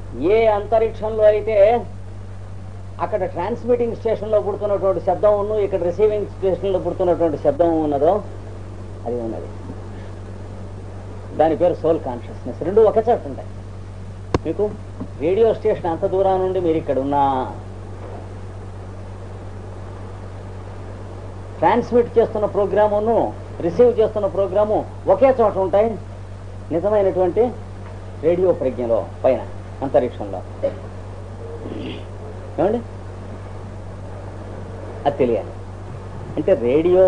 ఏ అంతరిక్షంలో అయితే అక్కడ ట్రాన్స్మిటింగ్ స్టేషన్లో పుడుతున్నటువంటి శబ్దం ఉన్ను ఇక్కడ రిసీవింగ్ స్టేషన్లో పుడుతున్నటువంటి శబ్దం ఉన్నదో అది ఉన్నది దాని పేరు సోల్ కాన్షియస్నెస్ రెండు ఒక చోట ఉంటాయి మీకు రేడియో స్టేషన్ అంత దూరం నుండి మీరు ఇక్కడ ఉన్న ట్రాన్స్మిట్ చేస్తున్న ప్రోగ్రామును రిసీవ్ చేస్తున్న ప్రోగ్రాము ఒకే చోట ఉంటాయి నిజమైనటువంటి రేడియో ప్రజ్ఞలో పైన అంతరిక్షంలో ఏమండి అది తెలియాలి అంటే రేడియో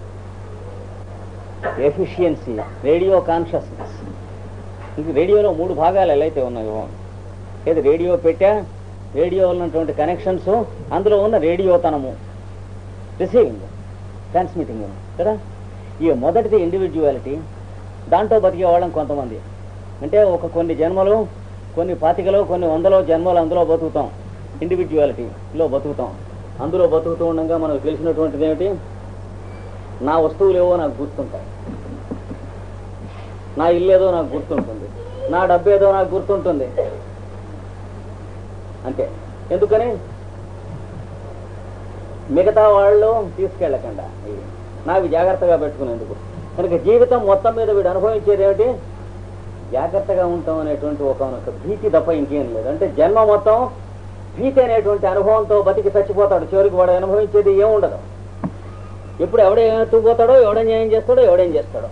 ఎఫిషియన్సీ రేడియో కాన్షియస్నెస్ ఇది రేడియోలో మూడు భాగాలు ఎలా అయితే ఉన్నాయో ఏది రేడియో పెట్టా రేడియో ఉన్నటువంటి కనెక్షన్స్ అందులో ఉన్న రేడియోతనము రిసీవింగ్ ట్రాన్స్మిటింగ్ కదా ఈ మొదటిది ఇండివిజువాలిటీ దాంట్లో బతికే వాళ్ళం కొంతమంది అంటే ఒక కొన్ని జన్మలు కొన్ని పాతికలో కొన్ని వందలో జన్మలు అందులో బతుకుతాం ఇండివిజువాలిటీలో బతుకుతాం అందులో బతుకుతూ ఉండగా మనకు తెలిసినటువంటిది ఏమిటి నా వస్తువులు ఏవో నాకు గుర్తుంటాయి నా ఇల్లు ఏదో నాకు గుర్తుంటుంది నా డబ్బు ఏదో నాకు గుర్తుంటుంది అంతే ఎందుకని మిగతా వాళ్ళు తీసుకెళ్ళకుండా ఇవి నావి జాగ్రత్తగా పెట్టుకునేందుకు కనుక జీవితం మొత్తం మీద వీడు అనుభవించేది ఏమిటి జాగ్రత్తగా ఉంటాం అనేటువంటి ఒక భీతి తప్ప ఇంకేం లేదు అంటే జన్మ మొత్తం భీతి అనేటువంటి అనుభవంతో బతికి చచ్చిపోతాడు చివరికి వాడు అనుభవించేది ఏముండదు ఎప్పుడు ఎవడేం ఎత్తుకుపోతాడో ఎవడేం ఏం చేస్తాడో ఎవడేం చేస్తాడో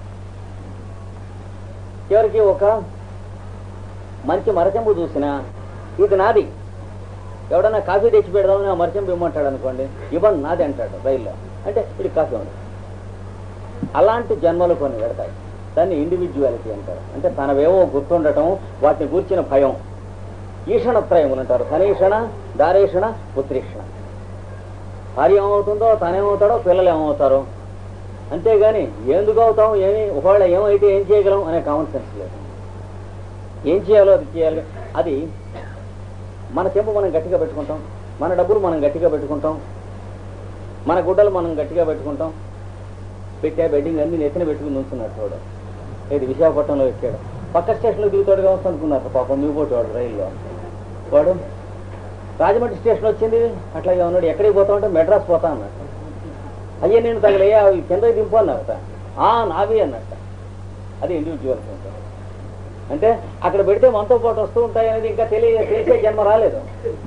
చివరికి ఒక మంచి మరచెంపు చూసినా ఇది నాది ఎవడన్నా కాఫీ తెచ్చి పెడదామని ఆ మరచెంపు ఇమ్మంటాడు అనుకోండి ఇవ్వండి నాది అంటాడు రైల్లో అంటే ఇది కాఫీ ఉంది అలాంటి జన్మలు కొన్ని పెడతాయి దాన్ని ఇండివిజువాలిటీ అంటారు అంటే తనవేవో గుర్తుండటం వాటిని గూర్చిన భయం ఈషణత్రయములు అంటారు ధనేషణ దారేషణ పుత్రీషణ భార్య ఏమవుతుందో తనేమవుతాడో పిల్లలు ఏమవుతారో అంతేగాని ఎందుకు అవుతాం ఏమి ఒకవేళ ఏమైతే ఏం చేయగలం అనే కామన్ సెన్స్ లేదు ఏం చేయాలో అది చేయాలి అది మన చెంపు మనం గట్టిగా పెట్టుకుంటాం మన డబ్బులు మనం గట్టిగా పెట్టుకుంటాం మన గుడ్డలు మనం గట్టిగా పెట్టుకుంటాం పెట్టే బెడ్డింగ్ అన్ని నెత్తిన పెట్టుకుని ఉంచున్నాడు చూడు ఇది విశాఖపట్నంలో ఎక్కాడు పక్క స్టేషన్లో దిగుతాడు కావచ్చు అనుకున్నారు పాపం దిగిపోటు వాడు రైల్లో వాడు రాజమండ్రి స్టేషన్ వచ్చింది అట్లాగే ఉన్నాడు ఎక్కడికి పోతా ఉంటే మెడ్రాస్ పోతా అన్నట్టు అయ్యే నేను తగలయ్యా అవి కిందకి దింపు అన్నట్ట ఆ నావి అన్నట్ట అది ఇండివిజువల్ అంటే అక్కడ పెడితే మనతో పాటు వస్తూ ఉంటాయి అనేది ఇంకా తెలియ తెలిసే జన్మ రాలేదు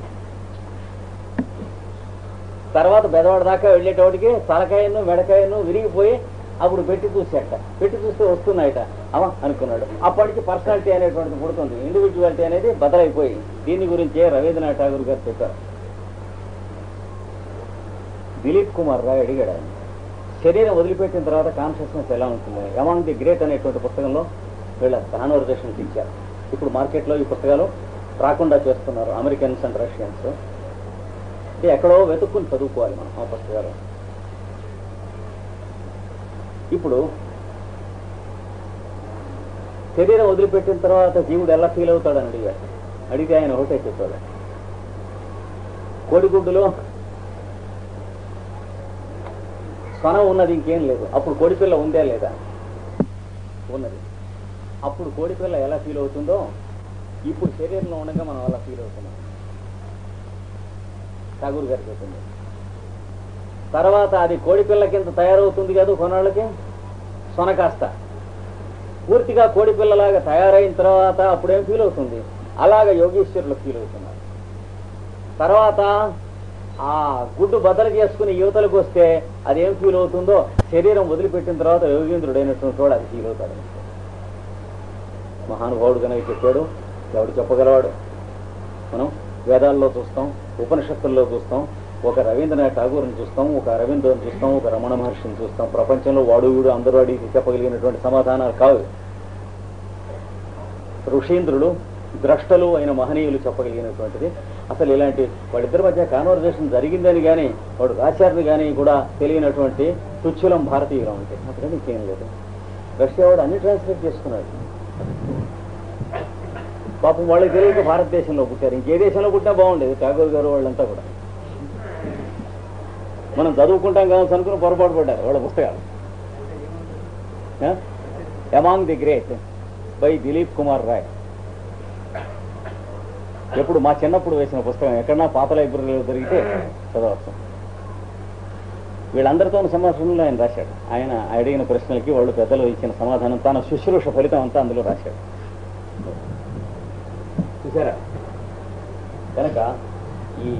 తర్వాత బెదవాడ దాకా వెళ్ళేటోడికి తలకాయను మెడకాయను విరిగిపోయి అప్పుడు పెట్టి చూసేట పెట్టి చూస్తే వస్తున్నాయట అవ అనుకున్నాడు అప్పటి నుంచి పర్సనాలిటీ అనేటువంటిది పుడుతుంది ఇండివిజువాలిటీ అనేది బదలైపోయి దీని గురించే రవీంద్రనాథ్ ఠాగూర్ గారు చెప్పారు దిలీప్ కుమార్ రాయ్ అడిగాడు ఆయన శరీరం వదిలిపెట్టిన తర్వాత కాన్షియస్నెస్ ఎలా ఉంటుంది అమాంగ్ ది గ్రేట్ అనేటువంటి పుస్తకంలో వీళ్ళ కాన్వర్జేషన్స్ ఇచ్చారు ఇప్పుడు మార్కెట్లో ఈ పుస్తకాలు రాకుండా చేస్తున్నారు అమెరికన్స్ అండ్ రష్యన్స్ అంటే ఎక్కడో వెతుక్కుని చదువుకోవాలి మనం ఆ పుస్తకాలు ఇప్పుడు శరీరం వదిలిపెట్టిన తర్వాత జీవుడు ఎలా ఫీల్ అవుతాడని అడిగాడు అడిగితే ఆయన ఒకటే చెప్పాడు కోడిగుడ్డులో స్వనం ఉన్నది ఇంకేం లేదు అప్పుడు కోడిపిల్ల ఉందే లేదా ఉన్నది అప్పుడు కోడిపిల్ల ఎలా ఫీల్ అవుతుందో ఇప్పుడు శరీరంలో ఉండగా మనం అలా ఫీల్ అవుతున్నాం ఠాగూర్ గారు చెప్పింది తర్వాత అది కోడిపిల్ల కింద తయారవుతుంది కదా కొన్నాళ్ళకి సొన కాస్త పూర్తిగా కోడిపిల్లలాగా తయారైన తర్వాత అప్పుడేం ఫీల్ అవుతుంది అలాగ యోగేశ్వరులు ఫీల్ అవుతున్నారు తర్వాత ఆ గుడ్డు బద్దలు చేసుకుని యువతలకు వస్తే అదేం ఫీల్ అవుతుందో శరీరం వదిలిపెట్టిన తర్వాత యోగేంద్రుడైనటువంటి వాడు అది ఫీల్ అవుతాడు మహానుభావుడు కనుక చెప్పాడు ఎవడు చెప్పగలవాడు మనం వేదాల్లో చూస్తాం ఉపనిషత్తుల్లో చూస్తాం ఒక రవీంద్రనాథ్ ఠాగూర్ని చూస్తాం ఒక అరవిందోని చూస్తాం ఒక రమణ మహర్షిని చూస్తాం ప్రపంచంలో వాడు వీడు అందరూ అడిగి చెప్పగలిగినటువంటి సమాధానాలు కావు ఋషీంద్రులు ద్రష్టలు అయిన మహనీయులు చెప్పగలిగినటువంటిది అసలు ఇలాంటి వాళ్ళిద్దరి మధ్య కాన్వర్జేషన్ జరిగిందని కానీ వాడు రాశారని కానీ కూడా తెలియనటువంటి తుచ్చులం భారతీయులం అంటే అతను ఇంకేం లేదు రష్యా వాడు అన్ని ట్రాన్స్లేట్ చేసుకున్నాడు పాపం వాళ్ళకి తెలియక భారతదేశంలో పుట్టారు ఇంకే దేశంలో పుట్టినా బాగుండేది ఠాగూర్ గారు వాళ్ళంతా కూడా మనం చదువుకుంటాం కావచ్చు అనుకుని పొరపాటు పడ్డారు వాళ్ళ పుస్తకాలు among the great by Dilip Kumar Roy ఎప్పుడు మా చిన్నప్పుడు వేసిన పుస్తకం ఎక్కడన్నా పాత లైబ్రరీలో దొరికితే చదవచ్చు వీళ్ళందరితో సంభాషణలో ఆయన రాశాడు ఆయన అడిగిన ప్రశ్నలకి వాళ్ళు పెద్దలు ఇచ్చిన సమాధానం తన శుశ్రూష ఫలితం అంతా అందులో రాశాడు చూసారా కనుక ఈ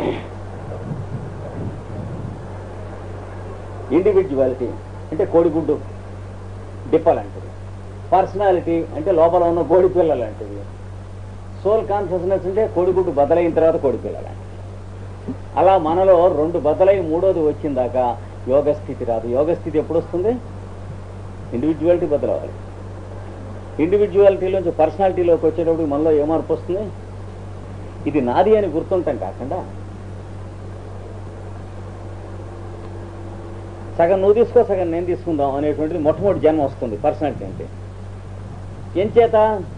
ఇండివిజువాలిటీ అంటే కోడిగుడ్డు డిప్ప లాంటిది పర్సనాలిటీ అంటే లోపల ఉన్న కోడి పిల్ల లాంటిది సోల్ కాన్షియస్నెస్ అంటే కోడిగుడ్డు బదలైన తర్వాత కోడి పిల్ల లాంటిది అలా మనలో రెండు బదలై మూడోది వచ్చిందాక యోగ స్థితి రాదు యోగ స్థితి ఎప్పుడు వస్తుంది ఇండివిజువాలిటీ బదలవాలి ఇండివిజువాలిటీలోంచి పర్సనాలిటీలోకి వచ్చేటప్పుడు మనలో ఏ మార్పు వస్తుంది ఇది నాది అని గుర్తుంటాం కాకుండా సగం నువ్వు తీసుకో సగం నేను తీసుకుందాం అనేటువంటిది మొట్టమొదటి జన్మ వస్తుంది పర్సనాలిటీ అంటే ఏం చేత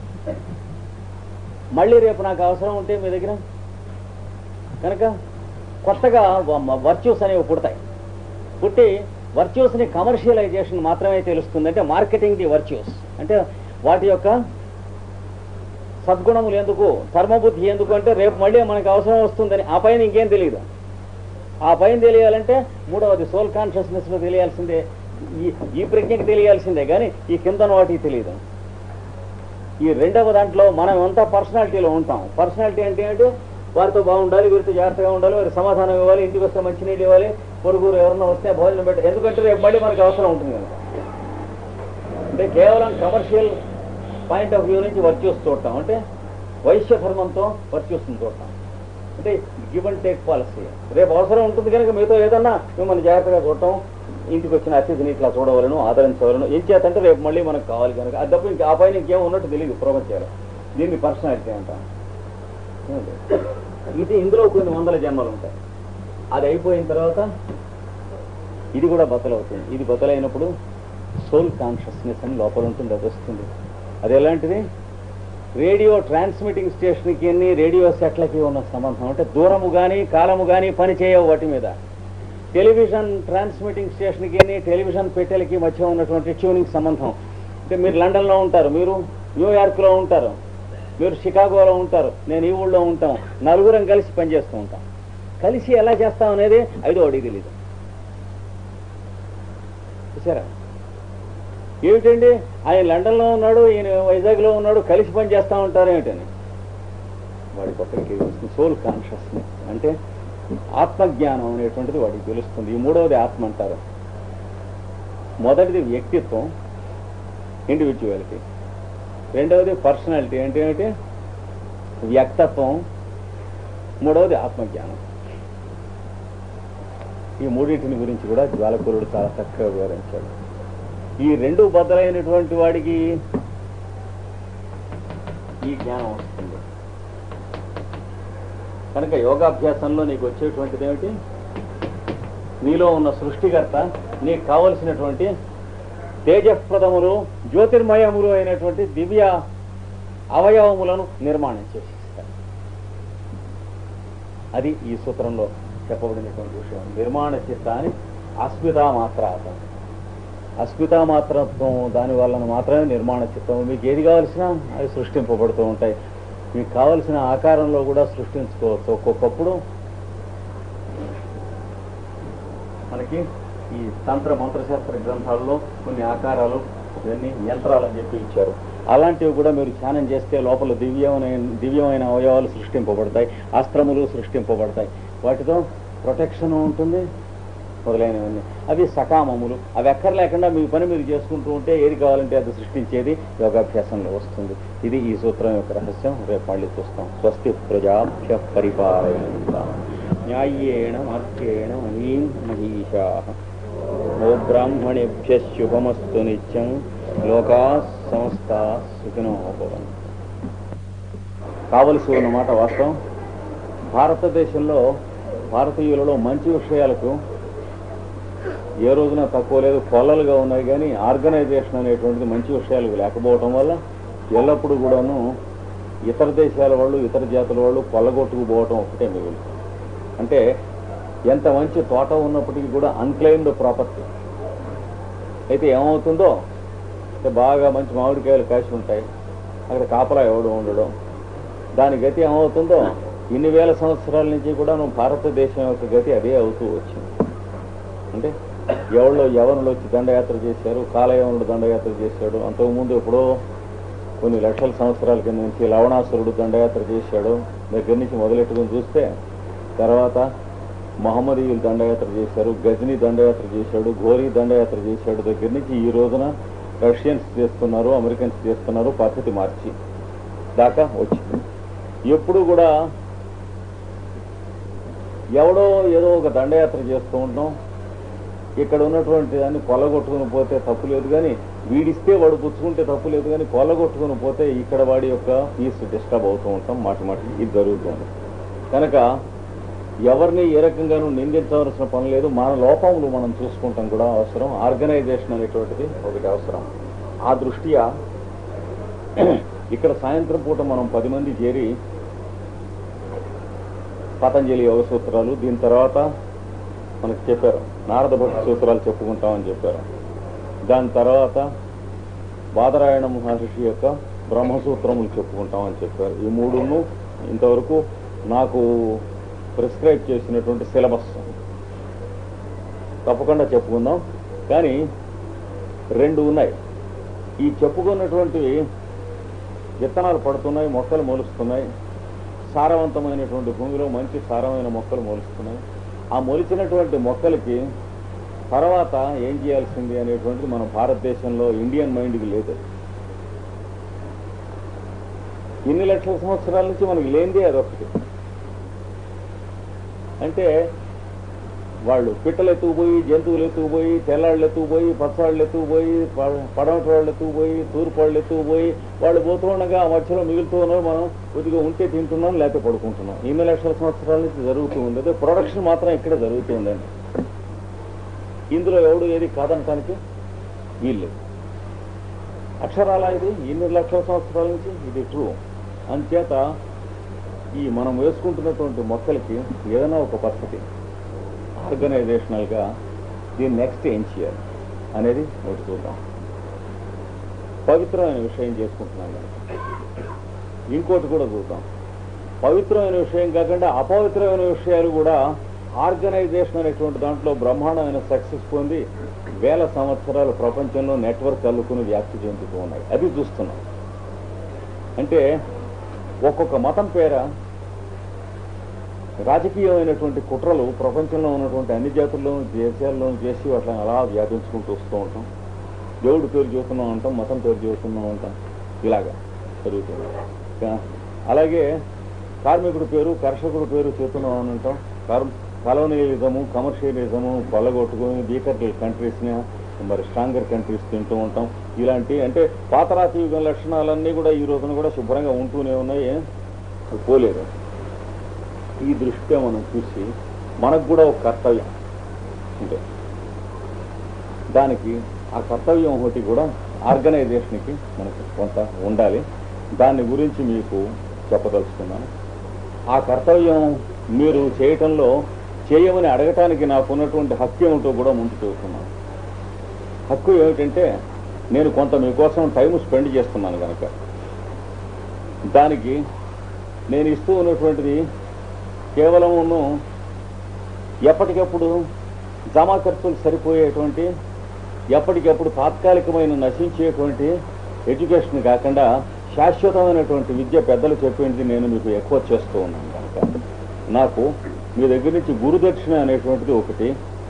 మళ్ళీ రేపు నాకు అవసరం ఉంటే మీ దగ్గర కనుక కొత్తగా వర్చ్యూస్ అనేవి పుడతాయి పుట్టి వర్చ్యూస్ని కమర్షియలైజేషన్ మాత్రమే తెలుస్తుంది అంటే మార్కెటింగ్ ది వర్చ్యూస్ అంటే వాటి యొక్క సద్గుణములు ఎందుకు ధర్మబుద్ధి ఎందుకు అంటే రేపు మళ్ళీ మనకు అవసరం వస్తుందని ఆ పైన ఇంకేం తెలియదు ఆ పైన తెలియాలంటే మూడవది సోల్ కాన్షియస్నెస్లో తెలియాల్సిందే ఈ ఈ ప్రజ్ఞకి తెలియాల్సిందే కానీ ఈ కిందన వాటికి తెలియదు ఈ రెండవ దాంట్లో మనం అంతా పర్సనాలిటీలో ఉంటాం పర్సనాలిటీ అంటే ఏంటి వారితో బాగుండాలి వీరితో జాగ్రత్తగా ఉండాలి వారి సమాధానం ఇవ్వాలి ఇంటికి వస్తే మంచినీళ్ళు ఇవ్వాలి పొరుగురు ఎవరన్నా వస్తే భోజనం పెట్టాలి ఎందుకంటే రేపు మళ్ళీ మనకు అవసరం ఉంటుంది కనుక అంటే కేవలం కమర్షియల్ పాయింట్ ఆఫ్ వ్యూ నుంచి వర్చ్యూస్ చూడటం అంటే వైశ్య ధర్మంతో వర్చ్యూస్ని చూడటం అంటే గివ్ అండ్ టేక్ పాలసీ రేపు అవసరం ఉంటుంది కనుక మీతో ఏదన్నా మిమ్మల్ని జాగ్రత్తగా చూడటం ఇంటికి వచ్చిన అతిథిని ఇట్లా చూడవలను ఆదరించవలను ఏం చేతంటే రేపు మళ్ళీ మనకు కావాలి కనుక అది తప్ప ఇంకా ఆ పైన ఇంకేం ఉన్నట్టు తెలియదు ప్రపంచాలు దీన్ని పర్సనాలిటీ అంటాం ఏమండి? ఇది ఇందులో కొన్ని వందల జన్మలు ఉంటాయి అది అయిపోయిన తర్వాత ఇది కూడా బద్దలవుతుంది ఇది బద్దలైనప్పుడు సోల్ కాన్షియస్నెస్ అని లోపల ఉంటుంది అది వస్తుంది అది ఎలాంటిది రేడియో ట్రాన్స్మిటింగ్ స్టేషన్కి ఎన్ని రేడియో సెట్లకి ఉన్న సంబంధం అంటే దూరము కానీ కాలము కానీ పని చేయవు వాటి మీద టెలివిజన్ ట్రాన్స్మిటింగ్ స్టేషన్కి ఎన్ని టెలివిజన్ పెట్టెలకి మధ్య ఉన్నటువంటి ట్యూనింగ్ సంబంధం అంటే మీరు లండన్లో ఉంటారు మీరు న్యూయార్క్లో ఉంటారు మీరు షికాగోలో ఉంటారు నేను ఈ ఊళ్ళో ఉంటాం నలుగురం కలిసి పనిచేస్తూ ఉంటాం కలిసి ఎలా చేస్తాం అనేది ఐదో అడిగి తెలీదు చూసారా ఏమిటండి ఆయన లండన్లో ఉన్నాడు ఈయన వైజాగ్లో ఉన్నాడు కలిసి పని చేస్తూ ఉంటారు ఏమిటని వాడికి ఒక్కడికి సోల్ కాన్షియస్నెస్ అంటే ఆత్మజ్ఞానం అనేటువంటిది వాడికి తెలుస్తుంది ఈ మూడవది ఆత్మ అంటారు మొదటిది వ్యక్తిత్వం ఇండివిజువాలిటీ రెండవది పర్సనాలిటీ అంటే ఏమిటి వ్యక్తత్వం మూడవది ఆత్మజ్ఞానం ఈ మూడింటిని గురించి కూడా జ్వాలకులుడు చాలా చక్కగా వివరించాడు ఈ రెండు బద్దలైనటువంటి వాడికి ఈ జ్ఞానం వస్తుంది కనుక యోగాభ్యాసంలో నీకు వచ్చేటువంటిది ఏమిటి నీలో ఉన్న సృష్టికర్త నీకు కావలసినటువంటి తేజప్రదములు జ్యోతిర్మయములు అయినటువంటి దివ్య అవయవములను నిర్మాణం చేసిస్తారు అది ఈ సూత్రంలో చెప్పబడినటువంటి విషయం నిర్మాణ చిత్తాన్ని అస్మితా మాత్రార్థం అస్మితా మాత్రత్వం దాని వలన మాత్రమే నిర్మాణ చిత్తం మీకు ఏది కావలసినా అవి సృష్టింపబడుతూ ఉంటాయి మీకు కావలసిన ఆకారంలో కూడా సృష్టించుకోవచ్చు ఒక్కొక్కప్పుడు మనకి ఈ తంత్ర మంత్రశాస్త్ర గ్రంథాల్లో కొన్ని ఆకారాలు ఇవన్నీ యంత్రాలు అని చెప్పి ఇచ్చారు అలాంటివి కూడా మీరు ధ్యానం చేస్తే లోపల దివ్యమైన దివ్యమైన అవయవాలు సృష్టింపబడతాయి అస్త్రములు సృష్టింపబడతాయి వాటితో ప్రొటెక్షన్ ఉంటుంది మొదలైనవన్నీ అవి సకామములు అవి ఎక్కర లేకుండా మీ పని మీరు చేసుకుంటూ ఉంటే ఏది కావాలంటే అది సృష్టించేది యోగాభ్యాసంలో వస్తుంది ఇది ఈ సూత్రం యొక్క రహస్యం రేపు మళ్ళీ చూస్తాం స్వస్తి ప్రజాభ్య పరిపాలయంత న్యాయేణ మార్గేణ మనీం మహిషా ఓ బ్రాహ్మణేభ్య శుభమస్తు నిత్యం లోకా సమస్త సుఖినో భవంతు కావలసి ఉన్నమాట వాస్తవం భారతదేశంలో భారతీయులలో మంచి విషయాలకు ఏ రోజున తక్కువ లేదు పొల్లలుగా ఉన్నాయి కానీ ఆర్గనైజేషన్ అనేటువంటిది మంచి విషయాలు లేకపోవటం వల్ల ఎల్లప్పుడూ కూడాను ఇతర దేశాల వాళ్ళు ఇతర జాతుల వాళ్ళు పొల్లగొట్టుకుపోవటం ఒకటే మిగులు అంటే ఎంత మంచి తోట ఉన్నప్పటికీ కూడా అన్క్లెయిమ్డ్ ప్రాపర్టీ అయితే ఏమవుతుందో అంటే బాగా మంచి మామిడికాయలు కాసి ఉంటాయి అక్కడ కాపలా ఎవడు ఉండడం దాని గతి ఏమవుతుందో ఇన్ని వేల సంవత్సరాల నుంచి కూడా నువ్వు భారతదేశం యొక్క గతి అదే అవుతూ వచ్చింది అంటే ఎవరిలో యవనులు వచ్చి దండయాత్ర చేశారు కాలయవనుడు దండయాత్ర చేశాడు అంతకుముందు ఎప్పుడో కొన్ని లక్షల సంవత్సరాల కింద నుంచి లవణాసురుడు దండయాత్ర చేశాడు దగ్గర నుంచి మొదలెట్టుకుని చూస్తే తర్వాత మహమ్మదీయులు దండయాత్ర చేశారు గజనీ దండయాత్ర చేశాడు ఘోరీ దండయాత్ర చేశాడు దగ్గర నుంచి ఈ రోజున రష్యన్స్ చేస్తున్నారు అమెరికన్స్ చేస్తున్నారు పద్ధతి మార్చి దాకా వచ్చింది ఎప్పుడు కూడా ఎవడో ఏదో ఒక దండయాత్ర చేస్తూ ఉంటాం ఇక్కడ ఉన్నటువంటి దాన్ని కొల్లగొట్టుకుని పోతే తప్పు లేదు కానీ వీడిస్తే వాడు పుచ్చుకుంటే తప్పు లేదు కానీ కొల్లగొట్టుకుని పోతే ఇక్కడ వాడి యొక్క పీస్ డిస్టర్బ్ అవుతూ ఉంటాం మాటి మాటికి ఇది జరుగుతుంది కనుక ఎవరిని ఏ రకంగానూ నిందించవలసిన పని లేదు మన లోపములు మనం చూసుకుంటాం కూడా అవసరం ఆర్గనైజేషన్ అనేటువంటిది ఒకటి అవసరం ఆ దృష్ట్యా ఇక్కడ సాయంత్రం పూట మనం పది మంది చేరి పతంజలి యోగ సూత్రాలు దీని తర్వాత మనకు చెప్పారు నారద భక్తి సూత్రాలు చెప్పుకుంటామని చెప్పారు దాని తర్వాత బాదరాయణ మహర్షి యొక్క బ్రహ్మసూత్రములు చెప్పుకుంటామని చెప్పారు ఈ మూడును ఇంతవరకు నాకు ప్రిస్క్రైబ్ చేసినటువంటి సిలబస్ తప్పకుండా చెప్పుకుందాం కానీ రెండు ఉన్నాయి ఈ చెప్పుకున్నటువంటివి విత్తనాలు పడుతున్నాయి మొక్కలు మొలుస్తున్నాయి సారవంతమైనటువంటి భూమిలో మంచి సారమైన మొక్కలు మొలుస్తున్నాయి ఆ మొలిచినటువంటి మొక్కలకి తర్వాత ఏం చేయాల్సింది అనేటువంటిది మన భారతదేశంలో ఇండియన్ మైండ్కి లేదు ఇన్ని లక్షల సంవత్సరాల నుంచి మనకి లేనిదే అదొకటి అంటే వాళ్ళు పిట్టలు ఎత్తుకుపోయి జంతువులు ఎత్తుకుపోయి తెల్లాళ్ళు ఎత్తుకుపోయి పచ్చాళ్ళు ఎత్తుకుపోయి ప- పడమటి వాళ్ళు ఎత్తుకుపోయి తూర్పు వాళ్ళు ఎత్తుకుపోయి వాళ్ళు పోతూ ఉండగా ఆ మధ్యలో మిగులుతూ ఉన్నారు మనం కొద్దిగా ఉంటే తింటున్నాం లేకపోతే పడుకుంటున్నాం ఇన్ని లక్షల సంవత్సరాల నుంచి జరుగుతూ ఉంది అదే ప్రొడక్షన్ మాత్రం ఇక్కడ జరుగుతుందండి ఇందులో ఎవడు ఏది కాదనటానికి వీళ్ళు అక్షరాల ఇది ఇన్ని లక్షల సంవత్సరాల నుంచి ఇది ట్రూ అంచేత ఈ మనం వేసుకుంటున్నటువంటి మొక్కలకి ఏదైనా ఒక పద్ధతి ఆర్గనైజేషనల్గా దీన్ని నెక్స్ట్ ఏం చేయాలి అనేది ఒకటి చూద్దాం పవిత్రమైన విషయం చేసుకుంటున్నాం కనుక ఇంకోటి కూడా చూద్దాం పవిత్రమైన విషయం కాకుండా అపవిత్రమైన విషయాలు కూడా ఆర్గనైజేషన్ అనేటువంటి దాంట్లో బ్రహ్మాండమైన సక్సెస్ పొంది వేల సంవత్సరాల ప్రపంచంలో నెట్వర్క్ అల్లుకుని వ్యాప్తి చెందుతూ ఉన్నాయి అది చూస్తున్నాం అంటే ఒక్కొక్క మతం పేర రాజకీయమైనటువంటి కుట్రలు ప్రపంచంలో ఉన్నటువంటి అన్ని జాతుల్లోనూ దేశాల్లోనూ చేసి వాటిని అలా వ్యాపించుకుంటూ వస్తూ ఉంటాం దేవుడి పేరు చూస్తున్నాం అంటాం మతం పేరు చూస్తున్నాం అంటాం ఇలాగా జరుగుతుంది కా- అలాగే కార్మికుడి పేరు కర్షకుడి పేరు చూస్తున్నాం అని అంటాం కర్ కలోనియలిజము కమర్షియలిజము కొల్లగొట్టుకుని వీకర్ కంట్రీస్ని మరి స్ట్రాంగర్ కంట్రీస్ తింటూ ఉంటాం ఇలాంటి అంటే పాతరాతి యుగం లక్షణాలన్నీ కూడా ఈ రోజున కూడా శుభ్రంగా ఉంటూనే ఉన్నాయి అవి పోలేదు ఈ దృష్ట్యా మనం చూసి మనకు కూడా ఒక కర్తవ్యం అంటే దానికి ఆ కర్తవ్యం ఒకటి కూడా ఆర్గనైజేషన్కి మనకు కొంత ఉండాలి దాని గురించి మీకు చెప్పదలుచుకున్నాను ఆ కర్తవ్యం మీరు చేయటంలో చేయమని అడగటానికి నాకు ఉన్నటువంటి హక్కు ఏమిటో కూడా ముందు చెబుతున్నాను హక్కు ఏమిటంటే నేను కొంత మీకోసం టైం స్పెండ్ చేస్తున్నాను కనుక దానికి నేను ఇస్తూ ఉన్నటువంటిది కేవలమును ఎప్పటికప్పుడు జమా ఖర్చులు సరిపోయేటువంటి ఎప్పటికప్పుడు తాత్కాలికమైన నశించేటువంటి ఎడ్యుకేషన్ కాకుండా శాశ్వతమైనటువంటి విద్య పెద్దలు చెప్పింది నేను మీకు ఎక్కువ చేస్తూ ఉన్నాను కనుక నాకు మీ దగ్గర నుంచి గురుదక్షిణ అనేటువంటిది ఒకటి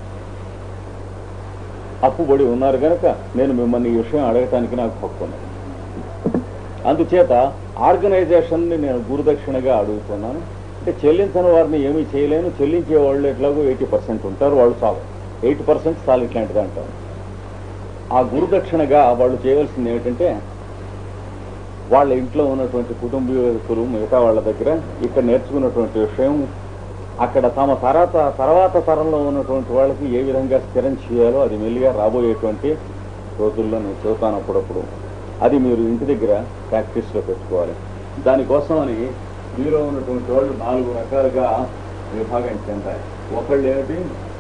అప్పుబడి ఉన్నారు కనుక నేను మిమ్మల్ని ఈ విషయం అడగటానికి నాకు హక్కు ఉన్నది అందుచేత ఆర్గనైజేషన్ని నేను గురుదక్షిణగా అడుగుతున్నాను అంటే చెల్లించని వారిని ఏమీ చేయలేను చెల్లించే వాళ్ళు ఎట్లాగో ఎయిటీ పర్సెంట్ ఉంటారు వాళ్ళు చాలు ఎయిటీ పర్సెంట్ చాలు ఇట్లాంటిది అంటారు ఆ గురుదక్షిణగా వాళ్ళు చేయవలసింది ఏమిటంటే వాళ్ళ ఇంట్లో ఉన్నటువంటి కుటుంబీకులు మిగతా వాళ్ళ దగ్గర ఇక్కడ నేర్చుకున్నటువంటి విషయం అక్కడ తమ తర్వాత తర్వాత తరంలో ఉన్నటువంటి వాళ్ళకి ఏ విధంగా స్థిరం చేయాలో అది మెల్లిగా రాబోయేటువంటి రోజుల్లో నేను చెబుతాను అప్పుడప్పుడు అది మీరు ఇంటి దగ్గర ప్రాక్టీస్లో పెట్టుకోవాలి దానికోసం అని మీలో ఉన్నటువంటి వాళ్ళు నాలుగు రకాలుగా విభాగం చెందాలి ఒకళ్ళు ఏమిటి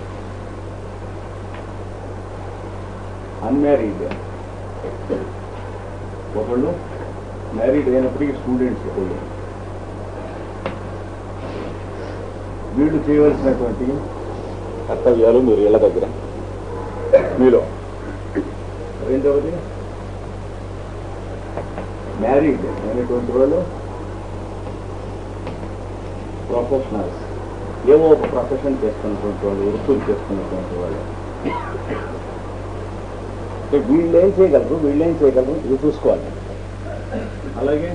అన్మ్యారీడ్ ఒకళ్ళు మ్యారీడ్ అయినప్పటికీ స్టూడెంట్స్ ఒకళ్ళు వీళ్ళు చేయవలసినటువంటి కర్తవ్యాలు మీరు ఇళ్ళ దగ్గర మీలో రెండవది మ్యారీడ్ అయినటువంటి వాళ్ళు ప్రొఫెషనల్స్ ఏవో ఒక ప్రొఫెషన్ చేస్తున్నటువంటి వాళ్ళు వృత్తులు చేస్తున్నటువంటి వాళ్ళు అంటే వీళ్ళు ఏం చేయగలరు వీళ్ళు ఏం చేయగలరు ఇది చూసుకోవాలి అలాగే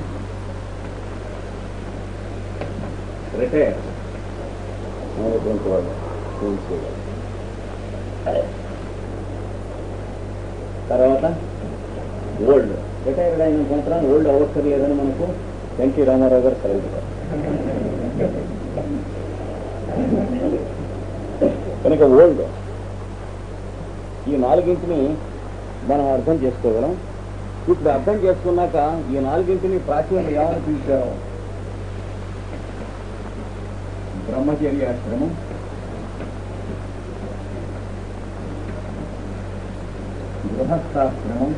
రిటైర్ అనేటువంటి వాళ్ళు ఏం చేయగలరు తర్వాత ఓల్డ్ రిటైర్డ్ అయిన సంవత్సరాలు ఓల్డ్ అవసరం మనకు ఎన్టీ రామారావు గారు సెలవు కనుక ఓల్డ్ ఈ నాలుగింటిని మనం అర్థం చేసుకోగలం ఇప్పుడు అర్థం చేసుకున్నాక ఈ నాలుగింటిని ప్రాచీన ఏమని పిలిచారు బ్రహ్మచర్యాశ్రమం గృహస్థాశ్రమం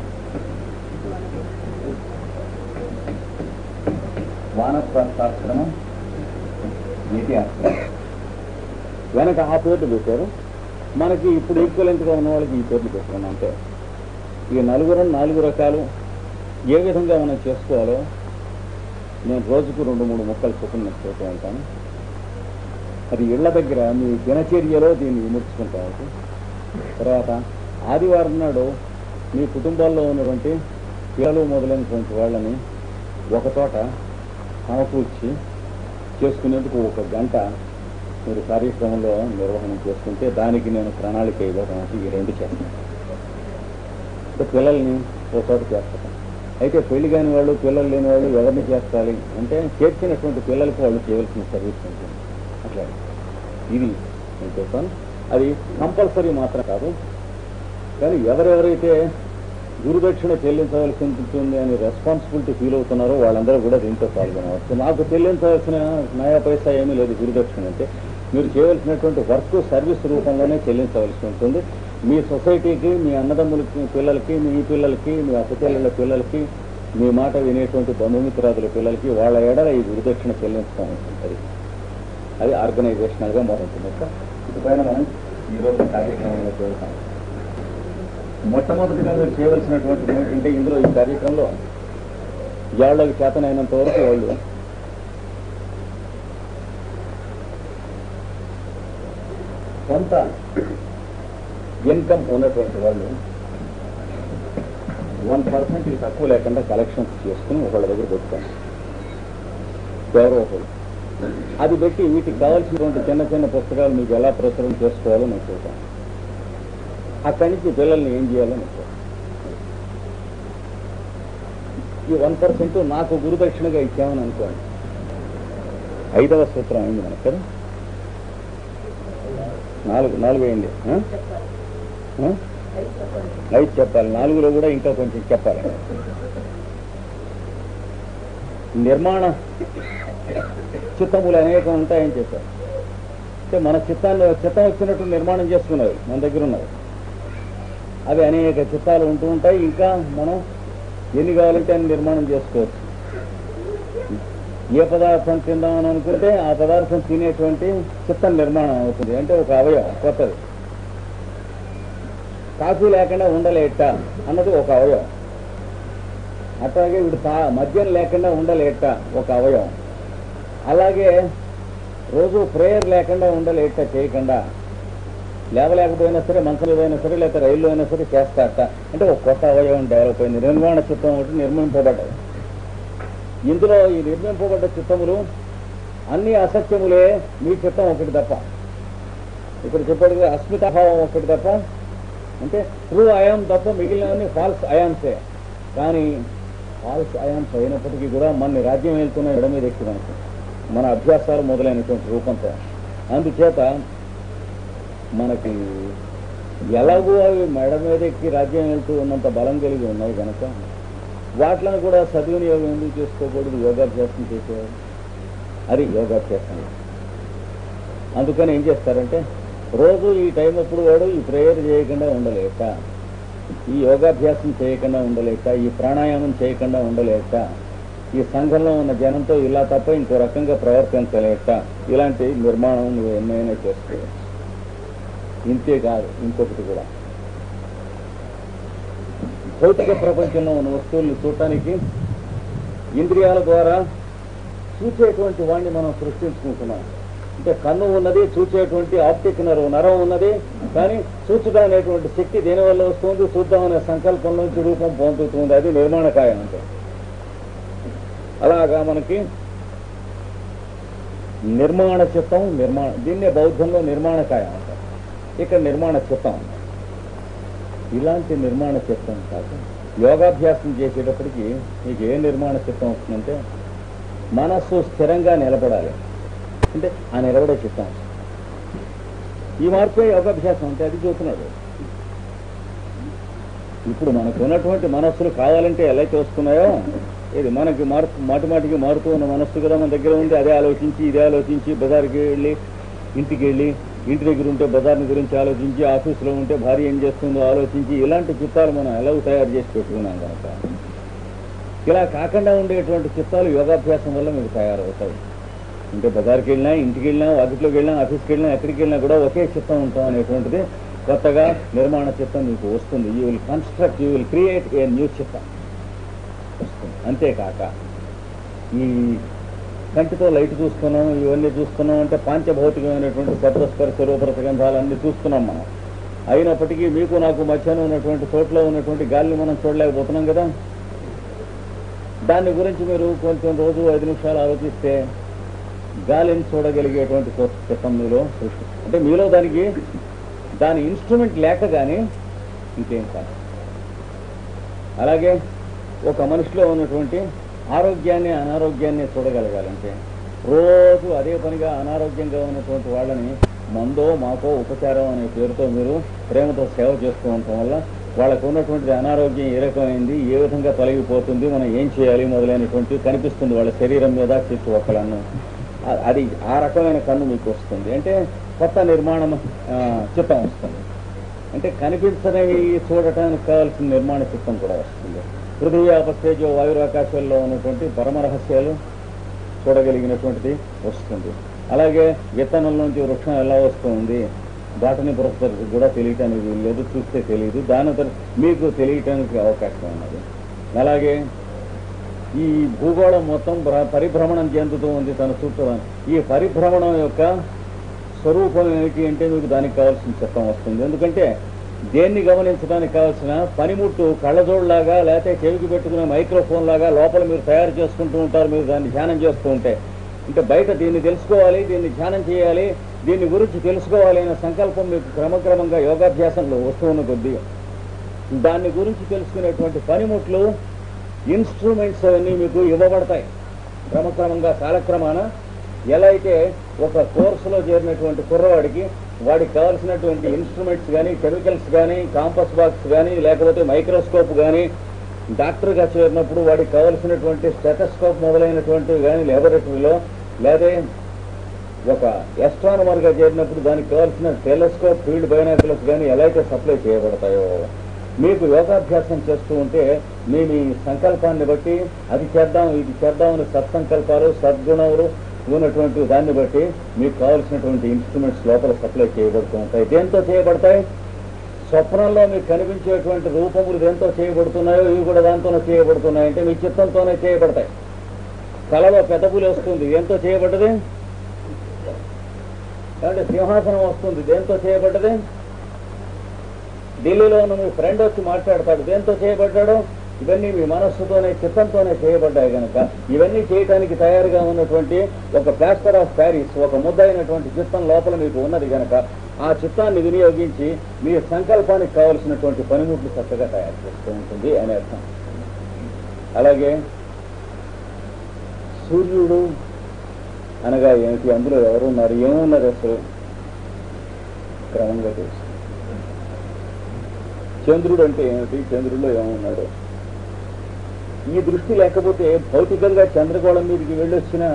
వానప్రస్థాశ్రమం నీతి ఆశ్రమం వెనక ఆ పేర్లు పెట్టారు మనకి ఇప్పుడు ఈక్వలెంట్గా ఉన్న వాళ్ళకి ఈ పేర్లు పెట్టుకున్నాం అంతే ఈ నలుగురు నాలుగు రకాలు ఏ విధంగా మనం చేసుకోవాలో నేను రోజుకు రెండు మూడు మొక్కలు చొప్పున నేను చెబుతూ ఉంటాను అది ఇళ్ల దగ్గర మీ దినచర్యలో దీన్ని విమర్చుకుంటారు తర్వాత ఆదివారం నాడు మీ కుటుంబాల్లో ఉన్నటువంటి పిల్లలు మొదలైనటువంటి వాళ్ళని ఒక చోట సమకూర్చి చేసుకునేందుకు ఒక గంట మీరు కార్యక్రమంలో నిర్వహణ చేసుకుంటే దానికి నేను ప్రణాళిక ఇవ్వడం అంటే ఈ రెండు చేస్తాను అంటే పిల్లల్ని ఒక చోట చేస్తాను అయితే పెళ్లి కాని వాళ్ళు పిల్లలు లేని వాళ్ళు ఎవరిని చేర్చాలి అంటే చేర్చినటువంటి పిల్లలకు వాళ్ళు చేయవలసిన సర్వీస్ ఉంటుంది అట్లా ఇది నేను చెప్తాను అది కంపల్సరీ మాత్రం కాదు కానీ ఎవరెవరైతే గురుదక్షిణ చెల్లించవలసి ఉంటుంది అని రెస్పాన్సిబిలిటీ ఫీల్ అవుతున్నారో వాళ్ళందరూ కూడా దీంట్లో పాల్గొనవచ్చు నాకు చెల్లించవలసిన నయా పైసా ఏమీ లేదు గురుదక్షిణ అంటే మీరు చేయవలసినటువంటి వర్క్ సర్వీస్ రూపంలోనే చెల్లించవలసి ఉంటుంది మీ సొసైటీకి మీ అన్నదమ్ములకి పిల్లలకి మీ పిల్లలకి మీ అక్కచెల్లెళ్ళ పిల్లలకి మీ మాట వినేటువంటి బంధుమిత్రాదుల పిల్లలకి వాళ్ళ ఏడల ఈ గురుదక్షిణ చెల్లించడం ఉంటుంది అది ఆర్గనైజేషనల్గా మారుతుంది ఇటుపైన మనం ఈరోజు కార్యక్రమంలో చేస్తాం మొట్టమొదటిగా మీరు చేయవలసినటువంటి ఏంటంటే ఇందులో ఈ కార్యక్రమంలో ఏళ్ళకి చేతనైనంత వరకు వాళ్ళు కొంత ఇన్కమ్ ఉన్నటువంటి వాళ్ళు వన్ పర్సెంట్ తక్కువ లేకుండా కలెక్షన్స్ చేసుకుని ఒకళ్ళ దగ్గర పెట్టుకోండి ఎవరో ఒకరు అది పెట్టి వీటికి కావాల్సినటువంటి చిన్న చిన్న పుస్తకాలు మీకు ఎలా ప్రచురణ చేసుకోవాలో నేను చూద్దాం అక్కడి నుంచి పిల్లల్ని ఏం చేయాలో నేను చూద్దాం ఈ వన్ పర్సెంట్ నాకు గురుదక్షిణగా ఇచ్చామని అనుకోండి ఐదవ సూత్రం అయింది మనకు కదా నాలుగు నాలుగు అయింది ఆ? ఆ? ఐదు చెప్పాలి నాలుగులో కూడా ఇంకా కొంచెం చెప్పాలి నిర్మాణ చిత్తములు అనేకం ఉంటాయని చెప్పారు అంటే మన చిత్తాన్ని చిత్తం వచ్చినట్టు నిర్మాణం చేసుకున్నవి మన దగ్గర ఉన్నవి అవి అనేక చిత్తాలు ఉంటూ ఉంటాయి ఇంకా మనం ఎన్ని కావాలంటే అన్ని నిర్మాణం చేసుకోవచ్చు ఏ పదార్థం తిందామని అనుకుంటే ఆ పదార్థం తినేటువంటి చిత్తం నిర్మాణం అవుతుంది అంటే ఒక అవయవం కొత్తది కాఫీ లేకుండా ఉండలేట అన్నది ఒక అవయవం అట్లాగే వీడు తా మద్యం లేకుండా ఉండలేట ఒక అవయవం అలాగే రోజు ప్రేయర్ లేకుండా ఉండలేట చేయకుండా లేవలేకపోయినా సరే మంచం ఏదైనా సరే లేకపోతే రైల్లో అయినా సరే చేస్తారట అంటే ఒక కొత్త అవయవం డెవలప్ అయింది నిర్మాణ చిత్తం ఒకటి నిర్మింపబడ్డది ఇందులో ఈ నిర్మింపబడ్డ చిత్తములు అన్ని అసత్యములే మీ చిత్తం ఒకటి తప్ప ఇప్పుడు చెప్పాడు కదా, అస్మితాభావం ఒకటి తప్ప అంటే ట్రూ అయాం తప్ప మిగిలినవన్నీ ఫాల్స్ అయామ్సే కానీ ఫాల్స్ అయామ్స్ అయినప్పటికీ కూడా మన రాజ్యం వెళ్తున్న ఎడ మీద ఎక్కి మనకు మన అభ్యాసాలు మొదలైనటువంటి రూపంతో అందుచేత మనకి ఎలాగో అవి మెడ మీద ఎక్కి రాజ్యం వెళ్తూ ఉన్నంత బలం కలిగి ఉన్నాయి కనుక వాటిలను కూడా సద్వినియోగం ఎందుకు చేసుకోకూడదు యోగాభ్యాసం చేసేవారు అది యోగాభ్యాసం అందుకని ఏం చేస్తారంటే రోజు ఈ టైం అప్పుడు వాడు ఈ ప్రేయర్ చేయకుండా ఉండలేక ఈ యోగాభ్యాసం చేయకుండా ఉండలేక ఈ ప్రాణాయామం చేయకుండా ఉండలేక ఈ సంఘంలో ఉన్న జనంతో ఇలా తప్ప ఇంకో రకంగా ప్రవర్తించలేక ఇలాంటి నిర్మాణం నువ్వు ఎన్నైనా చేసుకోవచ్చు ఇంతే కాదు ఇంకొకటి కూడా భౌతిక ప్రపంచంలో ఉన్న వస్తువుల్ని చూడటానికి ఇంద్రియాల ద్వారా చూసేటువంటి వాడిని మనం సృష్టించుకుంటున్నాం అంటే కన్ను ఉన్నది చూసేటువంటి ఆప్టిక్ నరం నరం ఉన్నది కానీ చూచుట అనేటువంటి శక్తి దేనివల్ల వస్తుంది చూద్దామనే సంకల్పంలోంచి రూపం పొందుతుంది అది నిర్మాణకాయం అంటే అలాగా మనకి నిర్మాణ చిత్తం నిర్మాణ దీన్నే బౌద్ధంలో నిర్మాణకాయం అంటారు ఇక్కడ నిర్మాణ చిత్తం అన్నారు. ఇలాంటి నిర్మాణ చిత్తం కాదు యోగాభ్యాసం చేసేటప్పటికి మీకు ఏ నిర్మాణ చిత్తం వస్తుందంటే మనస్సు స్థిరంగా నిలబడాలి అంటే ఆ నిలబడే చిత్తం వస్తుంది. ఈ మార్పే యోగాభ్యాసం అంటే అది చూస్తున్నాడు ఇప్పుడు మనకు ఉన్నటువంటి మనస్సులు కావాలంటే ఎలా వస్తున్నాయో ఇది మనకి మార్పు మాటి మాటికి మారుతూ ఉన్న మనస్సు కదా మన దగ్గర ఉంది అదే ఆలోచించి ఇదే ఆలోచించి బజార్కి వెళ్ళి ఇంటికి వెళ్ళి ఇంటి దగ్గర ఉంటే బజార్ని గురించి ఆలోచించి ఆఫీసులో ఉంటే భార్య ఏం చేస్తుందో ఆలోచించి ఇలాంటి చిత్తాలు మనం ఎలా తయారు చేసి పెట్టుకున్నాం కనుక ఇలా కాకుండా ఉండేటువంటి చిత్తాలు యోగాభ్యాసం వల్ల మీకు తయారవుతాయి అంటే బజార్కి వెళ్ళినా ఇంటికి వెళ్ళినా వాకిట్లోకి వెళ్ళినా ఆఫీస్కి వెళ్ళినా ఎక్కడికి వెళ్ళినా కూడా ఒకే చిత్తం ఉంటాం అనేటువంటిది కొత్తగా నిర్మాణ చిత్తం మీకు వస్తుంది you will construct you will create a new చిత్తం వస్తుంది అంతేకాక ఈ కంటితో లైట్ చూస్తున్నాం ఇవన్నీ చూస్తున్నాం అంటే పాంచభౌతికమైనటువంటి శబ్దస్పర్శ రూపరస గంధాలన్నీ చూస్తున్నాం మనం అయినప్పటికీ మీకు నాకు మధ్యాహ్నం ఉన్నటువంటి చోట్ల ఉన్నటువంటి గాలిని మనం చూడలేకపోతున్నాం కదా దాని గురించి మీరు కొంచెం రోజు ఐదు నిమిషాలు ఆలోచిస్తే గాలిని చూడగలిగేటువంటి చోట చిత్తం మీలో సృష్టి అంటే మీలో దానికి దాని ఇన్స్ట్రుమెంట్ లేక కానీ ఇంకేం కాదు అలాగే ఒక మనిషిలో ఉన్నటువంటి ఆరోగ్యాన్ని అనారోగ్యాన్ని చూడగలగాలంటే రోజు అదే పనిగా అనారోగ్యంగా ఉన్నటువంటి వాళ్ళని మందో మాకో ఉపచారం అనే పేరుతో మీరు ప్రేమతో సేవ చేస్తూ ఉండటం వల్ల వాళ్ళకు ఉన్నటువంటి అనారోగ్యం ఏ రకమైంది ఏ విధంగా తొలగిపోతుంది మనం ఏం చేయాలి మొదలైనటువంటి కనిపిస్తుంది వాళ్ళ శరీరం మీద చెట్టు ఒక్కలన్ను అ- అది ఆ రకమైన కన్ను మీకు వస్తుంది అంటే కొత్త నిర్మాణం ఆ, చిత్తం వస్తుంది అంటే కనిపించనివి చూడటానికి కావాల్సిన నిర్మాణ చిత్తం కూడా వస్తుంది పృథివీ ఆపస్తేజో వాయురాకాశాల్లో ఉన్నటువంటి పరమ రహస్యాలు చూడగలిగినటువంటిది వస్తుంది అలాగే విత్తనంలోంచి వృక్షం ఎలా వస్తుంది బాటని ప్రొఫెసర్కి కూడా తెలియటానికి వీలు లేదు చూస్తే తెలియదు దాని తర్- మీకు తెలియటానికి అవకాశం ఉన్నది అలాగే ఈ భూగోళం మొత్తం భ్ర- పరిభ్రమణం చెందుతూ ఉంది తన చుట్టూ ఈ పరిభ్రమణం యొక్క స్వరూపం ఏమిటి అంటే మీకు దానికి కావాల్సిన చిత్తం వస్తుంది ఎందుకంటే దేన్ని గమనించడానికి కావాల్సిన పనిముట్టు కళ్ళజోడులాగా లేకపోతే చెవికి పెట్టుకునే మైక్రోఫోన్ లాగా లోపల మీరు తయారు చేసుకుంటూ ఉంటారు మీరు దాన్ని ధ్యానం చేస్తూ ఉంటే అంటే బయట దీన్ని తెలుసుకోవాలి దీన్ని ధ్యానం చేయాలి దీని గురించి తెలుసుకోవాలి అనే సంకల్పం మీకు క్రమక్రమంగా యోగాభ్యాసంలో వస్తూ ఉన్న కొద్దీ దాన్ని గురించి తెలుసుకునేటువంటి పనిముట్లు ఇన్స్ట్రుమెంట్స్ అవన్నీ మీకు ఇవ్వబడతాయి క్రమక్రమంగా కాలక్రమాన ఎలా అయితే ఒక కోర్సులో చేరినటువంటి కుర్రవాడికి వాడికి కావాల్సినటువంటి ఇన్స్ట్రుమెంట్స్ కానీ కెమికల్స్ కానీ కాంపస్ బాక్స్ కానీ లేకపోతే మైక్రోస్కోప్ కానీ డాక్టర్గా చేరినప్పుడు వాడికి కావాల్సినటువంటి స్టెటస్కోప్ మొదలైనటువంటివి కానీ ల్యాబొరేటరీలో లేదా ఒక ఎస్ట్రానమర్గా చేరినప్పుడు దానికి కావాల్సిన టెలిస్కోప్ ఫీల్డ్ బైనాకులర్స్ కానీ ఎలా అయితే సప్లై చేయబడతాయో మీకు యోగాభ్యాసం చేస్తూ ఉంటే మీ మీ సంకల్పాన్ని బట్టి అది చేద్దాం ఇది చేద్దామని సత్సంకల్పాలు సద్గుణములు ఉన్నటువంటి దాన్ని బట్టి మీకు కావాల్సినటువంటి ఇన్స్ట్రుమెంట్స్ లోపల సప్లై చేయబడుతూ ఉంటాయి దేంతో చేయబడతాయి స్వప్నంలో మీకు కనిపించేటువంటి రూపములు దేంతో చేయబడుతున్నాయో ఇవి కూడా దాంతోనే చేయబడుతున్నాయి అంటే మీ చిత్తంతోనే చేయబడతాయి కళలో పెద్ద పులి వస్తుంది దేంతో చేయబడ్డది కాబట్టి సింహాసనం వస్తుంది దేంతో చేయబడ్డది ఢిల్లీలో ఉన్న మీ ఫ్రెండ్ వచ్చి మాట్లాడతాడు దేంతో చేయబడ్డాడు ఇవన్నీ మీ మనస్సుతోనే చిత్తంతోనే చేయబడ్డాయి కనుక ఇవన్నీ చేయటానికి తయారుగా ఉన్నటువంటి ఒక ప్లాస్టర్ ఆఫ్ ప్యారిస్ ఒక ముద్దైనటువంటి చిత్తం లోపల మీకు ఉన్నది కనుక ఆ చిత్తాన్ని వినియోగించి మీ సంకల్పానికి కావలసినటువంటి పనిముట్లు చక్కగా తయారు చేస్తూ ఉంటుంది అనే అర్థం అలాగే సూర్యుడు అనగా ఏమిటి అందులో ఎవరు ఉన్నారు ఏమున్నారు అసలు క్రమంగా తెలుసు చంద్రుడు అంటే ఏమిటి చంద్రుడిలో ఏమున్నాడు ఈ దృష్టి లేకపోతే భౌతికంగా చంద్రగోళం మీదకి వెళ్ళొచ్చిన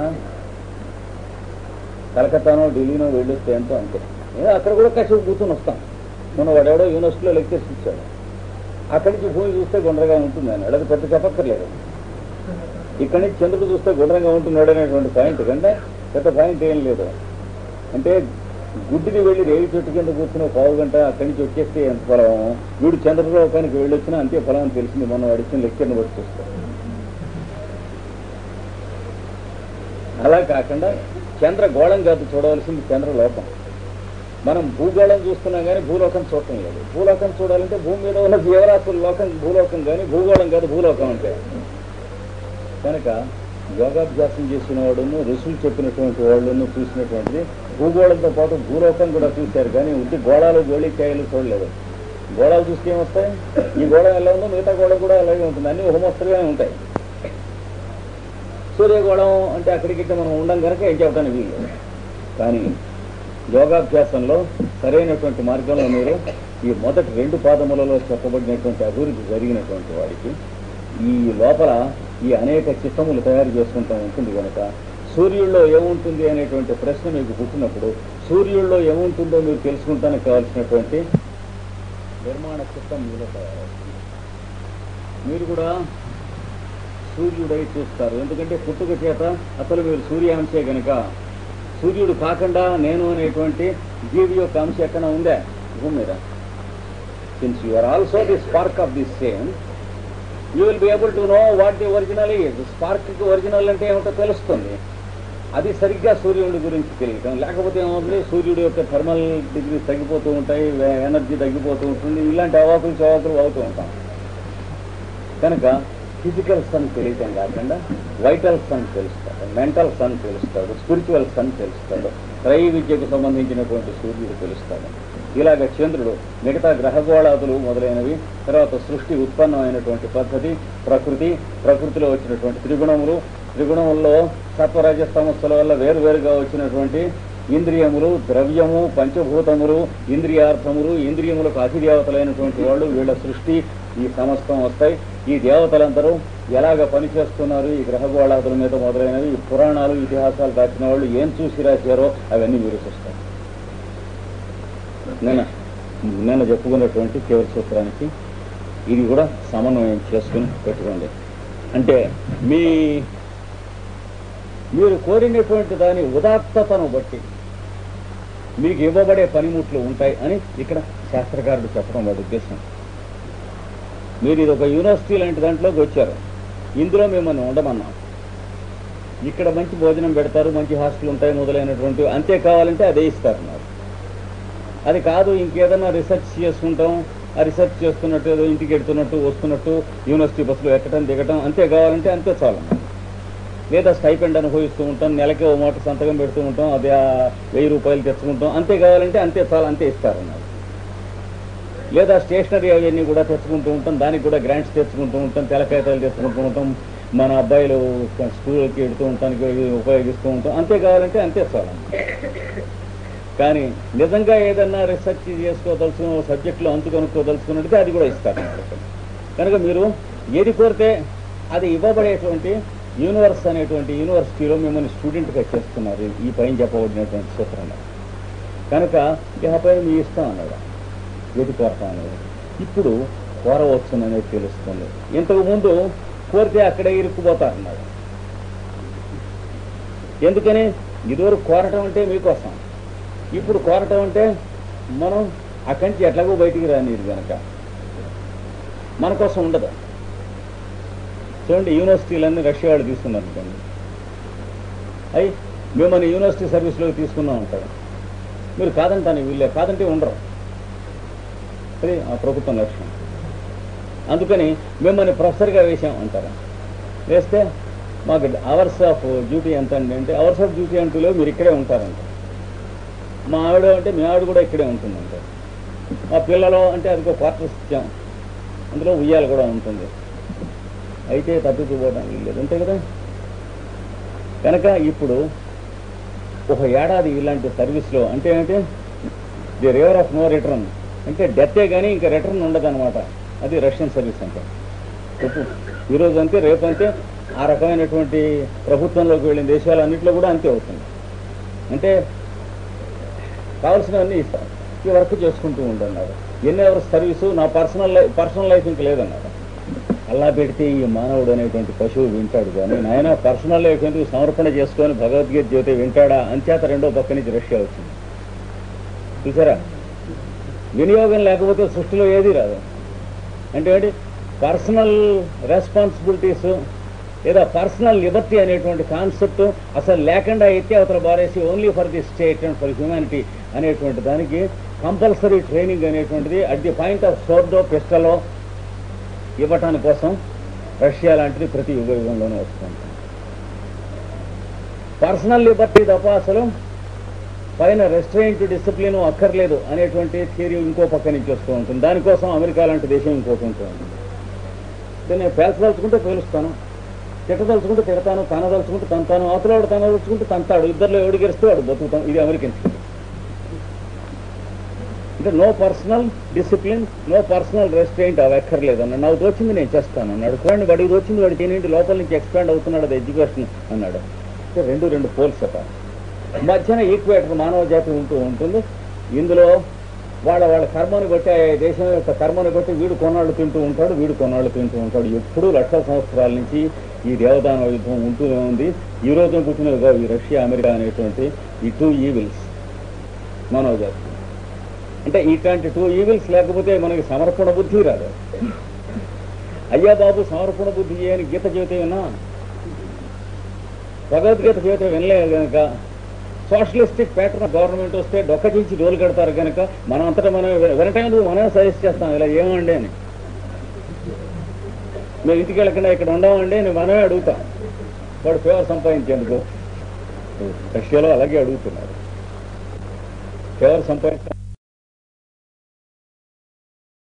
కలకత్తానో ఢిల్లీనో వెళ్ళొస్తే ఎంతో అంతే ఏ అక్కడ కూడా కాసేపు కూర్చొని వస్తాం మొన్న వాడెవడో యూనివర్సిటీలో లెక్చర్స్ ఇచ్చాడు అక్కడి నుంచి భూమి చూస్తే గుండ్రగా ఉంటుంది అన్నాడు అది పెద్ద చెప్పక్కర్లేదు ఇక్కడి నుంచి చంద్రుడు చూస్తే గుండ్రంగా ఉంటున్నాడు అనేటువంటి పాయింట్ కంటే పెద్ద పాయింట్ ఏం లేదు అంటే గుడ్డిని వెళ్ళి రేగి చెట్టు కింద కూర్చుని ఒక పావు గంట అక్కడి నుంచి వచ్చేస్తే ఎంత ఫలం వీడు చంద్రలోకానికి వెళ్ళి వచ్చినా అంతే ఫలం అని తెలిసింది మనం అడిచిన లెక్కర్ని బట్టి చూస్తాం అలా కాకుండా చంద్ర గోళం కాదు చూడవలసింది చంద్రలోకం మనం భూగోళం చూస్తున్నాం కానీ భూలోకం చూడటం లేదు భూలోకం చూడాలంటే భూమి మీద ఉన్న జీవరాశుల లోకం భూలోకం కానీ భూగోళం కాదు భూలోకం అంటే కనుక యోగాభ్యాసం చేసిన వాడును ఋషులు చెప్పినటువంటి వాళ్ళను చూసినటువంటిది భూగోళంతో పాటు భూలోకం కూడా చూశారు కానీ ఉట్టి గోళాలు గోళికాయలు చూడలేదు గోళాలు చూస్తే ఏమొస్తాయి ఈ గోళం ఎలా ఉందో మిగతా గోళం కూడా అలాగే ఉంటుంది అన్ని హోమస్తులుగానే ఉంటాయి సూర్యగోళం అంటే అక్కడికి మనం ఉండం కనుక ఏం చెప్పడానికి వీలు లేదు. కానీ యోగాభ్యాసంలో సరైనటువంటి మార్గంలో మీరు ఈ మొదటి రెండు పాదములలో చెప్పబడినటువంటి అభివృద్ధి జరిగినటువంటి వాడికి ఈ లోపల ఈ అనేక చిత్తములు తయారు చేసుకుంటూ ఉంటుంది కనుక సూర్యుల్లో ఏముంటుంది అనేటువంటి ప్రశ్న మీకు పుట్టినప్పుడు సూర్యుల్లో ఏముంటుందో మీరు తెలుసుకుంటానికి కావాల్సినటువంటి నిర్మాణ చిత్తం మీలో తయారవుతుంది మీరు కూడా సూర్యుడై చూస్తారు ఎందుకంటే పుట్టుక చేత అసలు మీరు సూర్యాంశే గనుక సూర్యుడు కాకుండా నేను అనేటువంటి జీవి యొక్క అంశం ఎక్కడ ఉందా భూమి మీద since you are also the spark of the same you will be able to know what the original is spark original అంటే ఏమిటో తెలుస్తుంది అది సరిగ్గా సూర్యుడి గురించి తెలియటం లేకపోతే ఏమవుతుంది సూర్యుడు యొక్క థర్మల్ డిగ్రీస్ తగ్గిపోతూ ఉంటాయి ఎనర్జీ తగ్గిపోతూ ఉంటుంది ఇలాంటి అవాకులు చవాకులు అవుతూ ఉంటాం కనుక ఫిజికల్ సన్ తెలియటం కాకుండా వైటల్ సన్ తెలుస్తాడు మెంటల్ సన్ తెలుస్తాడు స్పిరిచువల్ సన్ తెలుస్తాడు త్రయ విద్యకు సంబంధించినటువంటి సూర్యుడు తెలుస్తాడు ఇలాగ చంద్రుడు మిగతా గ్రహగోళాదులు మొదలైనవి తర్వాత సృష్టి ఉత్పన్నమైనటువంటి పద్ధతి ప్రకృతి ప్రకృతిలో వచ్చినటువంటి త్రిగుణములు త్రిగుణముల్లో సత్వరజస్తమస్సుల వల్ల వేరువేరుగా వచ్చినటువంటి ఇంద్రియములు ద్రవ్యము పంచభూతములు ఇంద్రియార్థములు ఇంద్రియములకు అధిదేవతలైనటువంటి వాళ్ళు వీళ్ళ సృష్టి ఈ సమస్తం వస్తాయి ఈ దేవతలందరూ ఎలాగ పనిచేస్తున్నారు ఈ గ్రహగోళాదుల మీద మొదలైనవి ఈ పురాణాలు ఇతిహాసాలు రాసిన వాళ్ళు ఏం చూసి రాశారో అవన్నీ మీరు చూస్తారు నిన్న నిన్న చెప్పుకున్నటువంటి చివరి సూత్రానికి ఇది కూడా సమన్వయం చేసుకుని పెట్టుకోండి అంటే మీ మీరు కోరినటువంటి దాని ఉదాత్తతను బట్టి మీకు ఇవ్వబడే పనిముట్లు ఉంటాయి అని ఇక్కడ శాస్త్రకారుడు చెప్పడం వాడి ఉద్దేశం మీరు ఇది ఒక యూనివర్సిటీ లాంటి దాంట్లోకి వచ్చారు ఇందులో మిమ్మల్ని ఉండమన్నాం ఇక్కడ మంచి భోజనం పెడతారు మంచి హాస్టల్ ఉంటాయి మొదలైనటువంటి అంతే కావాలంటే అదే ఇస్తారు నాకు అది కాదు ఇంకేదైనా రీసెర్చ్ చేసుకుంటాం ఆ రీసెర్చ్ చేస్తున్నట్టు ఏదో ఇంటికి ఎడుతున్నట్టు వస్తున్నట్టు యూనివర్సిటీ బస్సులో ఎక్కడం దిగటం అంతే కావాలంటే అంతే చాలు లేదా స్టైపెండ్ అనుభవిస్తూ ఉంటాం నెలకి ఓ మాట సంతకం పెడుతూ ఉంటాం అది ఆ వెయ్యి రూపాయలు తెచ్చుకుంటాం అంతే కావాలంటే అంతే చాలు అంతే ఇస్తారన్నారు లేదా స్టేషనరీ అవన్నీ కూడా తెచ్చుకుంటూ ఉంటాం దానికి కూడా గ్రాంట్స్ తెచ్చుకుంటూ ఉంటాం తెలకాయతాలు తెచ్చుకుంటూ ఉంటాం మన అబ్బాయిలు స్కూల్కి వెడుతూ ఉంటానికి ఉపయోగిస్తూ ఉంటాం అంతే కావాలంటే అంతే చాలు కానీ నిజంగా ఏదన్నా రీసెర్చ్ చేసుకోదలుచుకున్న సబ్జెక్టులో అంతు కనుక్కోదలుచుకున్నట్టు అది కూడా ఇస్తారు కనుక మీరు ఏది కోరితే అది ఇవ్వబడేటువంటి యూనివర్స్ అనేటువంటి యూనివర్సిటీలో మిమ్మల్ని స్టూడెంట్గా చేస్తున్నారు ఈ పైన చెప్పబడినటువంటి సూత్రంలో కనుక ఇక పైన మీ ఇష్టం అన్నాడు ఏది కోరతాం అనేది ఇప్పుడు కోరవచ్చును అనేది తెలుస్తుంది ఇంతకు ముందు కోరితే అక్కడే ఇరుక్కుపోతారన్నాడు ఎందుకని ఇదివరకు కోరటం అంటే మీకోసం ఇప్పుడు కోరటం అంటే మనం అక్కడి నుంచి ఎట్లాగో బయటికి రానిది కనుక మన కోసం ఉండదు చూడండి యూనివర్సిటీలన్నీ రష్యా వాళ్ళు తీసుకున్నారు అనుకోండి అయ్యి మిమ్మల్ని యూనివర్సిటీ సర్వీస్లోకి తీసుకున్నాం అంటారు మీరు కాదంటాను వీళ్ళే కాదంటే ఉండరు అది ఆ ప్రభుత్వం లక్ష్యం అందుకని మిమ్మల్ని ప్రొఫెసర్గా వేసాం అంటారు వేస్తే మాకు అవర్స్ ఆఫ్ డ్యూటీ ఎంత అండి అంటే అవర్స్ ఆఫ్ డ్యూటీ అంటూ మీరు ఇక్కడే ఉంటారంట మా ఆవిడ అంటే మీ ఆవిడ కూడా ఇక్కడే ఉంటుందంట మా పిల్లలు అంటే అదిగో క్వార్టర్స్ ఇచ్చాం అందులో ఉయ్యాలు కూడా ఉంటుంది అయితే తప్పిపోవడానికి లేదు అంతే కదా కనుక ఇప్పుడు ఒక ఏడాది ఇలాంటి సర్వీస్లో అంటే ఏంటంటే the river of no return అంటే డెత్తే కానీ ఇంకా రిటర్న్ ఉండదు అది రష్యన్ సర్వీస్ అంటే చెప్పు ఈరోజు అంతే రేపు అంతే ఆ రకమైనటువంటి ప్రభుత్వంలోకి వెళ్ళిన దేశాలన్నింటిలో కూడా అంతే అవుతుంది అంటే కావాల్సినవన్నీ ఇస్తారు ఈ వర్క్ చేసుకుంటూ ఉండన్నారు ఎన్ని అవర్స్ సర్వీసు నా పర్సనల్ లైఫ్ పర్సనల్ లైఫ్ ఇంక లేదన్నారు అల్లా పెడితే ఈ మానవుడు అనేటువంటి పశువు వింటాడు కానీ నాయన పర్సనల్ లైఫ్ ఎందుకు సమర్పణ చేసుకొని భగవద్గీత జ్యోతి వింటాడా అంచేత రెండో పక్క నుంచి రష్యా వచ్చింది చూసారా వినియోగం లేకపోతే సృష్టిలో ఏది రాదు అంటే ఏంటి పర్సనల్ రెస్పాన్సిబిలిటీస్ లేదా పర్సనల్ లిబర్టీ అనేటువంటి కాన్సెప్ట్ అసలు లేకుండా ఎత్తి అవతల బారేసి only for the state and for humanity అనేటువంటి దానికి కంపల్సరీ ట్రైనింగ్ అనేటువంటిది అట్ ది పాయింట్ ఆఫ్ సోర్డో పిస్టలో ఇవ్వటాని కోసం రష్యా లాంటిది ప్రతి యుగ యుగంలోనే వస్తుంది పర్సనల్ లిబర్టీ తప్ప అసలు పైన రెస్ట్రెయింట్ డిసిప్లిన్ అక్కర్లేదు అనేటువంటి థియరీ ఇంకో పక్క నుంచి వస్తూ ఉంటుంది దానికోసం అమెరికా లాంటి దేశం ఇంకోటి ఉంటుంది అంటే నేను పేల్చదలుచుకుంటే పేలుస్తాను తిట్టదలుచుకుంటే తిడతాను తనదలుచుకుంటే తంతాను అవతలవాడు తనదలుచుకుంటే తంతాడు ఇద్దరిలో ఎవడు గెలిస్తే వాడు బతుకుతాం ఇది అమెరికన్ అంటే no personal discipline no personal restraint అవి ఎక్కర్లేదు అన్నాడు నాకు వచ్చింది నేను చేస్తాను అన్నాడు చూడండి వాడికి వచ్చింది వాడికి ఏంటి లోపల నుంచి ఎక్స్పాండ్ అవుతున్నాడు అది ఎడ్యుకేషన్ అన్నాడు అంటే రెండు రెండు పోల్స్ చెప్పాలి మధ్యన ఈక్వేటర్ మానవ జాతి ఉంటూ ఉంటుంది ఇందులో వాళ్ళ వాళ్ళ కర్మని బట్టి ఆ దేశం యొక్క కర్మని బట్టి వీడు కొన్నాళ్ళు తింటూ ఉంటాడు వీడు కొన్నాళ్ళు తింటూ ఉంటాడు ఎప్పుడూ లక్షల సంవత్సరాల నుంచి ఈ దేవదాన యుద్ధం ఉంటూనే ఉంది ఈ రోజున పుట్టినది కాదు ఈ రష్యా అమెరికా అనేటువంటి ఈ టూ ఈవిల్స్ మానవ జాతి అంటే ఇట్లాంటి టూ ఈవిల్స్ లేకపోతే మనకి సమర్పణ బుద్ధి రాదు అయ్యా బాబు సమర్పణ బుద్ధి అని గీత చెబితే విన్నా భగవద్గీత చెబితే వినలేదు కనుక సోషలిస్టిక్ ప్యాటర్న్ గవర్నమెంట్ వస్తే డొక్క చించి డోలు కడతారు కనుక మనం అంతటా మనం వినటం మనమే సజెస్ట్ చేస్తాం ఇలా ఏమండి అని మేము ఇంటికి వెళ్ళకుండా ఇక్కడ ఉండమండి అని మనమే అడుగుతాం వాడు ఫేవర్ సంపాదించేందుకు రష్యాలో అలాగే అడుగుతున్నారు ఫేవర్ సంపాదించడం